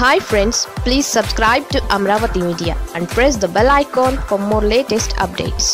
hi friends please subscribe to Amaravati media and press the bell icon for more latest updates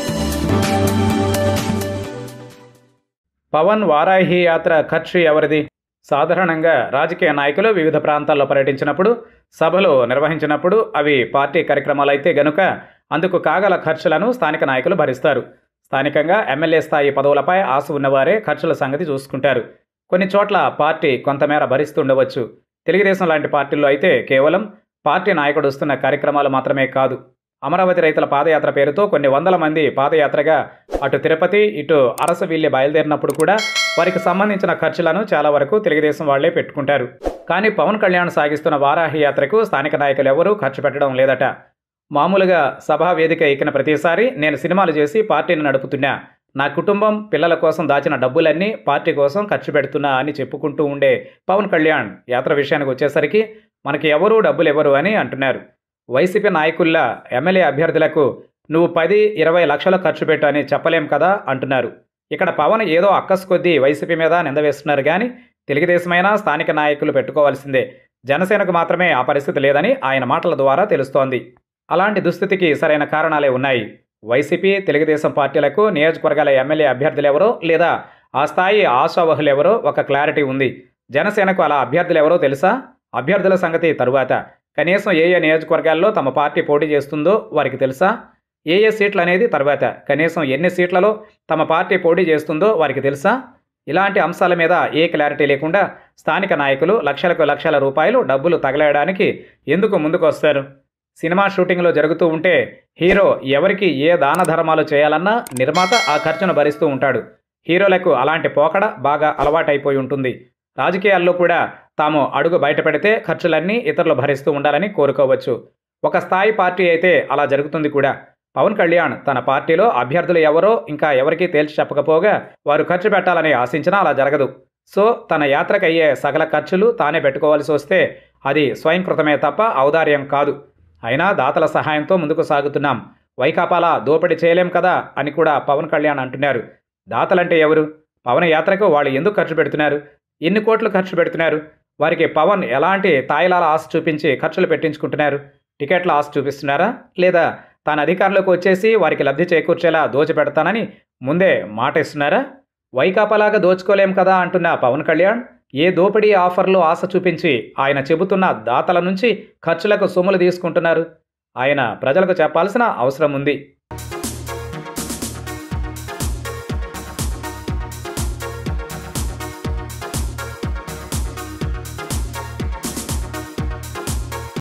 Pawan Varahi Yatra ఖర్చు ఎవరిది సాధారణంగా రాజకీయ నాయకులు వివిధ ప్రాంతాల్లో పర్యటించినప్పుడు సభలు నిర్వహించినప్పుడు అవి పార్టీ కార్యక్రమాలైతే గనుక అందుకు కాగల ఖర్చులను స్థానిక నాయకులు భరిస్తారు స్థానికంగా ఎమ్మెల్యే స్థాయి పదవులపై ఆశ ఉన్నవారే ఖర్చుల సంగతి చూసుకుంటారు కొన్ని చోట్ల పార్టీ కొంతమేర భరిస్తుండవచ్చు తెలుగుదేశం లాంటి పార్టీల్లో అయితే కేవలం పార్టీ నాయకుడు వస్తున్న కార్యక్రమాలు మాత్రమే కాదు అమరావతి రైతుల పాదయాత్ర పేరుతో కొన్ని వందల మంది పాదయాత్రగా అటు తిరుపతి ఇటు అరసవిల్లి బయలుదేరినప్పుడు కూడా వారికి సంబంధించిన ఖర్చులను చాలా వరకు తెలుగుదేశం వాళ్లే పెట్టుకుంటారు కానీ పవన్ కళ్యాణ్ సాగిస్తున్న వారాహి యాత్రకు స్థానిక నాయకులు ఎవరూ ఖర్చు పెట్టడం లేదట మామూలుగా సభా వేదిక ఎక్కిన ప్రతిసారి నేను సినిమాలు చేసి పార్టీని నడుపుతున్నా నా కుటుంబం పిల్లల కోసం దాచిన డబ్బులన్నీ పార్టీ కోసం ఖర్చు పెడుతున్నా అని చెప్పుకుంటూ ఉండే పవన్ కళ్యాణ్ యాత్ర విషయానికి వచ్చేసరికి మనకి ఎవరూ డబ్బులు ఇవ్వరు అని అంటున్నారు వైసీపీ నాయకుల్లా ఎమ్మెల్యే అభ్యర్థులకు నువ్వు పది ఇరవై లక్షలు ఖర్చు పెట్టు అని చెప్పలేం కదా అంటున్నారు ఇక్కడ పవన్ ఏదో అక్కసు కొద్దీ వైసీపీ మీద నింద వేస్తున్నారు కానీ తెలుగుదేశమైనా స్థానిక నాయకులు పెట్టుకోవాల్సిందే జనసేనకు మాత్రమే ఆ పరిస్థితి లేదని ఆయన మాటల ద్వారా తెలుస్తోంది అలాంటి దుస్థితికి సరైన కారణాలే ఉన్నాయి వైసీపీ తెలుగుదేశం పార్టీలకు నియోజకవర్గాల ఎమ్మెల్యే అభ్యర్థులు ఎవరో లేదా ఆ స్థాయి ఆశావహులు ఎవరో ఒక క్లారిటీ ఉంది జనసేనకు అలా అభ్యర్థులు ఎవరో తెలుసా అభ్యర్థుల సంగతి తరువాత కనీసం ఏ ఏ నియోజకవర్గాల్లో తమ పార్టీ పోటీ చేస్తుందో వారికి తెలుసా ఏ ఏ సీట్లు అనేది తర్వాత కనీసం ఎన్ని సీట్లలో తమ పార్టీ పోటీ చేస్తుందో వారికి తెలుసా ఇలాంటి అంశాల మీద ఏ క్లారిటీ లేకుండా స్థానిక నాయకులు లక్షలకు లక్షల రూపాయలు డబ్బులు తగలేయడానికి ఎందుకు ముందుకు వస్తారు సినిమా షూటింగ్లో జరుగుతూ ఉంటే హీరో ఎవరికి ఏ దాన ధర్మాలు చేయాలన్నా నిర్మాత ఆ ఖర్చును భరిస్తూ ఉంటాడు హీరోలకు అలాంటి పోకడ బాగా అలవాటైపోయి ఉంటుంది రాజకీయాల్లో కూడా తాము అడుగు బయట పెడితే ఖర్చులన్నీ ఇతరులు భరిస్తూ ఉండాలని కోరుకోవచ్చు ఒక స్థాయి పార్టీ అయితే అలా జరుగుతుంది కూడా పవన్ కళ్యాణ్ తన పార్టీలో అభ్యర్థులు ఎవరో ఇంకా ఎవరికీ తేల్చి చెప్పకపోగా వారు ఖర్చు పెట్టాలని ఆశించినా అలా జరగదు సో తన యాత్రకు అయ్యే సకల ఖర్చులు తానే పెట్టుకోవాల్సి వస్తే అది స్వయంకృతమే తప్ప ఔదార్యం కాదు అయినా దాతల సహాయంతో ముందుకు సాగుతున్నాం వైకాపాలా దోపిడీ చేయలేం కదా అని కూడా పవన్ కళ్యాణ్ అంటున్నారు దాతలంటే ఎవరు పవన్ యాత్రకు వాళ్ళు ఎందుకు ఖర్చు పెడుతున్నారు ఎన్ని కోట్లు ఖర్చు పెడుతున్నారు వారికి పవన్ ఎలాంటి తాయిలాల ఆశ చూపించి ఖర్చులు పెట్టించుకుంటున్నారు టికెట్ల ఆశ చూపిస్తున్నారా లేదా తాను అధికారంలోకి వచ్చేసి వారికి లబ్ధి చేకూర్చేలా దోచిపెడతానని ముందే మాట ఇస్తున్నారా వైకాపాలాగా దోచుకోలేం కదా అంటున్న పవన్ కళ్యాణ్ ఏ దోపిడీ ఆఫర్లు ఆశ చూపించి ఆయన చెబుతున్న దాతల నుంచి ఖర్చులకు సొమ్ములు తీసుకుంటున్నారు ఆయన ప్రజలకు చెప్పాల్సిన అవసరం ఉంది